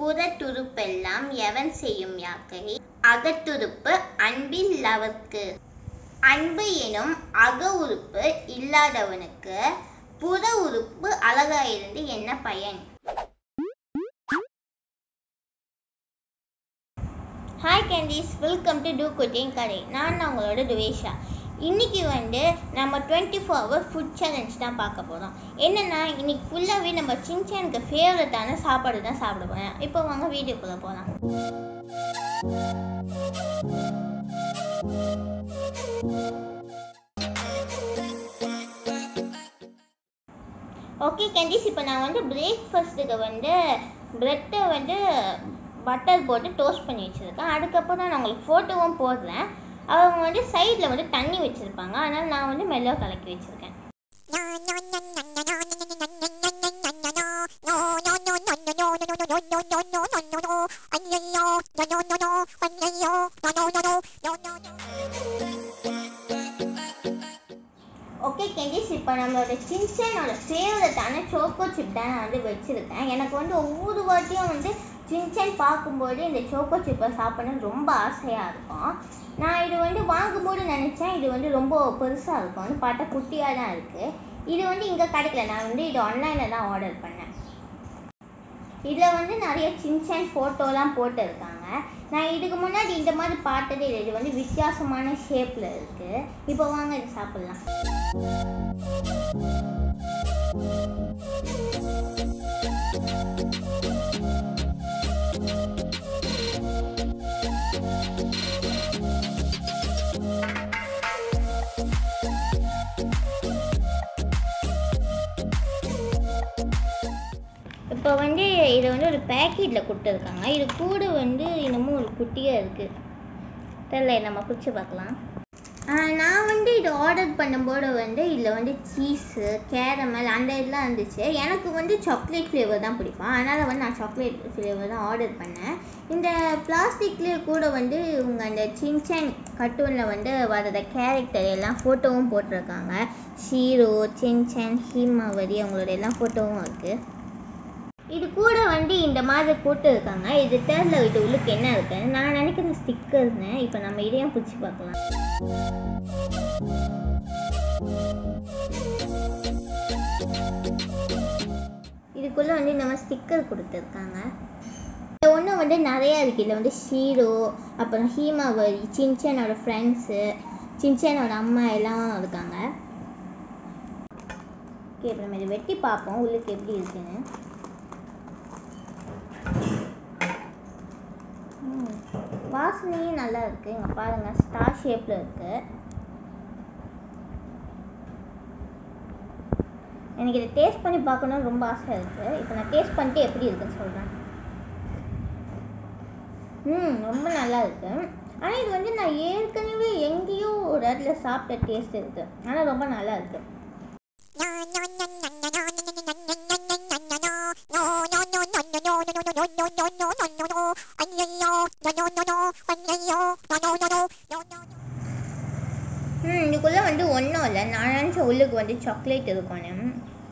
புறத்துறுப்பெல்லாம் எவன் செய்யும் யாக்கை அகத்துறுப்பு அன்பில் லவர்க்கு அன்பு எனும் அக உறுப்பு இல்லாதவனுக்கு புற உறுப்பு அழகாயிருந்து என்ன பயன் ஹாய் கேண்டீஸ் வெல்கம் டு டூ குட்டிங் கடை நான் தான் உங்களோட துவேஷா இன்னைக்கு வந்து நம்ம twenty four hour food challenge தான் பார்க்க போகிறோம் என்னென்னா இன்னைக்கு ஃபுல்லாகவே நம்ம சின்சானுக்கு ஃபேவரட்டான சாப்பாடு தான் சாப்பிட போகிறோம் இப்போ வாங்க வீடியோக்குள்ளே போகலாம் ஓகே கேண்டீஸ் இப்போ நான் வந்து பிரேக்ஃபாஸ்ட்டுக்கு வந்து ப்ரெட்டை வந்து பட்டர் போட்டு டோஸ்ட் பண்ணி வச்சுருக்கேன் அதுக்கப்புறம் நான் உங்களுக்கு ஃபோட்டோவும் போடுறேன் அவங்க வந்து சைடில் வந்து தண்ணி வச்சுருப்பாங்க அதனால் நான் வந்து மெல்லோ கலக்கி வச்சுருக்கேன் ஓகே கெண்டிஸ் இப்போ நம்மளோட சின்சனோட ஃபேவரட்டான சோக்கோ சிப் தான் நான் வந்து வச்சுருக்கேன் எனக்கு வந்து ஒவ்வொரு வாட்டியும் வந்து சின்சன் பார்க்கும்போது இந்த சோக்கோ சிப்பை சாப்பிடணும்னு ரொம்ப ஆசையாக இருக்கும் நான் இது வந்து வாங்கும்போது நினச்சேன் இது வந்து ரொம்ப பெருசாக இருக்கும் வந்து பார்த்தா குட்டியாக தான் இருக்குது இது வந்து இங்கே கிடைக்கல நான் வந்து இது ஆன்லைனில் தான் ஆர்டர் பண்ணேன் இதில் வந்து நிறைய சின்சன் ஃபோட்டோலாம் போட்டிருக்காங்க நான் இதுக்கு முன்னாடி இந்த மாதிரி பார்த்ததே இல்லை இது வந்து வித்தியாசமான ஷேப்பில் இருக்குது இப்போ வாங்க இது சாப்பிட்லாம் இப்போ வந்து இதை வந்து ஒரு பேக்கெட்டில் கொடுத்துருக்காங்க இது கூட வந்து இன்னமும் ஒரு குட்டியாக இருக்குது தெரில நம்ம பிடிச்சி பார்க்கலாம் நான் வந்து இது ஆர்டர் பண்ணும்போது வந்து இதில் வந்து சீஸு கேரமல் அந்த இதெல்லாம் இருந்துச்சு எனக்கு வந்து சாக்லேட் ஃப்ளேவர் தான் பிடிக்கும் அதனால் வந்து நான் சாக்லேட் ஃப்ளேவர் தான் ஆர்டர் பண்ணேன் இந்த பிளாஸ்டிக்லேயே கூட வந்து இவங்க அந்த சின்சன் கர்ட்டூனில் வந்து வர்ற கேரக்டர் எல்லாம் ஃபோட்டோவும் போட்டிருக்காங்க ஷீரோ சின்சன் ஹீமாவரி அவங்களோட எல்லாம் ஃபோட்டோவும் இருக்குது இது கூட வந்து இந்த மாதிரி போட்டு இருக்காங்க இது தேர்ல இது உள்ளுக்கு என்ன இருக்குன்னு நான் நினைக்கிறேன் ஸ்டிக்கர்ஸ்னு இப்போ நம்ம இதையும் பிடிச்சி பார்க்கலாம் இதுக்குள்ள வந்து இந்த மாதிரி ஸ்டிக்கர் கொடுத்துருக்காங்க இந்த ஒன்று வந்து நிறையா இருக்குது இதில் வந்து ஷீரோ அப்புறம் ஹீமாவரி சின்சனோட ஃப்ரெண்ட்ஸு சின்சனோட அம்மா எல்லாம் இருக்காங்க ஓகே இப்போ நம்ம இதை வெட்டி பார்ப்போம் உள்ளுக்கு எப்படி இருக்குன்னு வாசனையும் நல்லா இருக்கு இங்க பாருங்க ஸ்டார் ஷேப்ல இருக்கு எனக்கு இதை டேஸ்ட் பண்ணி பார்க்கணும்னு ரொம்ப ஆசை இருக்கு இப்போ நான் டேஸ்ட் பண்ணிட்டு எப்படி இருக்குன்னு சொல்றேன் ம் ரொம்ப நல்லா இருக்கு ஆனால் இது வந்து நான் ஏற்கனவே எங்கேயோ ஒரு இடத்துல சாப்பிட்ட டேஸ்ட் இருக்கு ஆனால் ரொம்ப நல்லா இருக்கு ம் இதுக்குள்ளே வந்து ஒன்றும் இல்லை நான் நினச்ச உள்ளுக்கு வந்து சாக்லேட் இருக்கணும்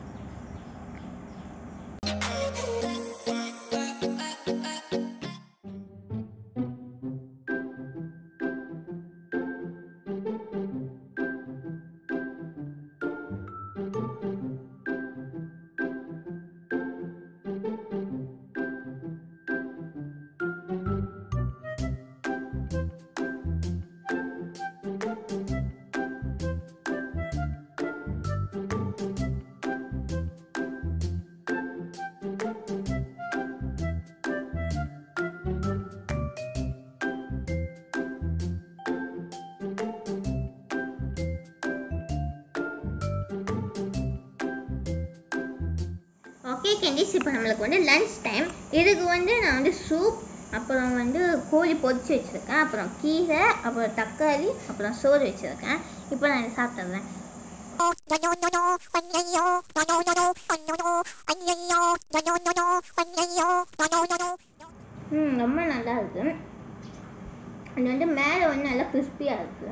ஓகே கேண்டிஸ் இப்போ நம்மளுக்கு வந்து லன்ச் டைம் இதுக்கு வந்து நான் வந்து சூப் அப்புறம் வந்து கோழி பொரிச்சு வச்சுருக்கேன் அப்புறம் கீரை அப்புறம் தக்காளி அப்புறம் சோறு வச்சுருக்கேன் இப்போ நான் இதை சாப்பிட்றேன் ம் ரொம்ப நல்லா இருக்கு அது வந்து மேலே வந்து நல்லா கிறிஸ்பியாக இருக்கு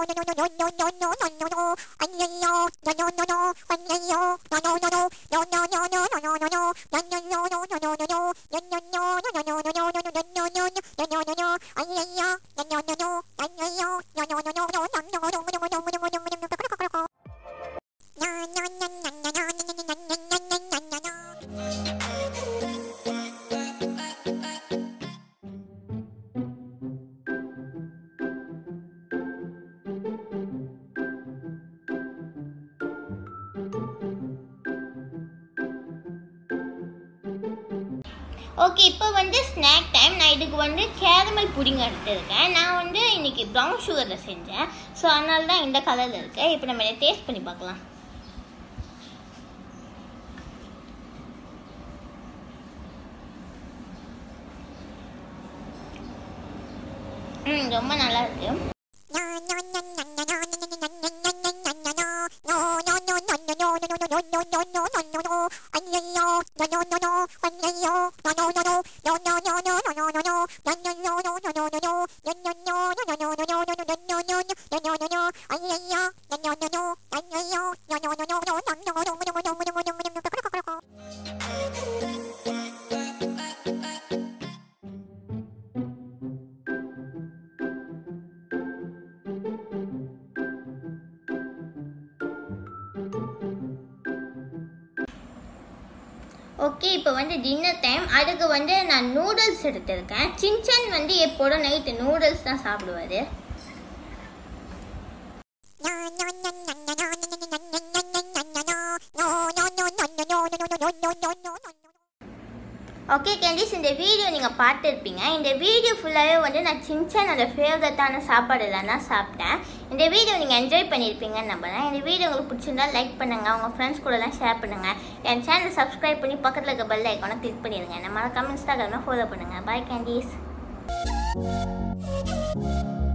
ஓகே இப்போ வந்து ஸ்நாக் டைம் நான் இதுக்கு வந்து கேரமல் புடிங் எடுத்திருக்கேன் நான் வந்து இன்னைக்கு ப்ரௌன் சுகரில் செஞ்சேன் ஸோ அதனால தான் இந்த கலரில் இருக்கு இப்போ நம்ம இதை டேஸ்ட் பண்ணி பார்க்கலாம் ம் ரொம்ப நல்லா இருக்கு ஓகே இப்போ வந்து டின்னர் டைம் அதுக்கு வந்து நான் நூடுல்ஸ் எடுத்திருக்கேன் சின்சன் வந்து எப்போதும் நைட்டு நூடுல்ஸ் தான் சாப்பிடுவாரு ஓகே கேண்டிஸ் இந்த வீடியோ நீங்கள் பார்த்துருப்பீங்க இந்த வீடியோ ஃபுல்லாகவே வந்து நான் சின்சனோட ஃபேவரட்டான சாப்பாடு எல்லாம் தான் சாப்பிட்டேன் இந்த வீடியோ நீங்கள் என்ஜாய் பண்ணியிருப்பீங்கன்னு நம்புறேன் இந்த வீடியோ உங்களுக்கு பிடிச்சிருந்தா லைக் பண்ணுங்கள் உங்கள் ஃப்ரெண்ட்ஸ் கூடலாம் ஷேர் பண்ணுங்கள் என் சேனலை சப்ஸ்கிரைப் பண்ணி பக்கத்தில் இருக்க பெல் ஐக்கானை கிளிக் பண்ணிடுங்க நம்ம மறக்காம இன்ஸ்டாகிராமில் ஃபாலோ பண்ணுங்கள் பாய் கேண்டீஸ்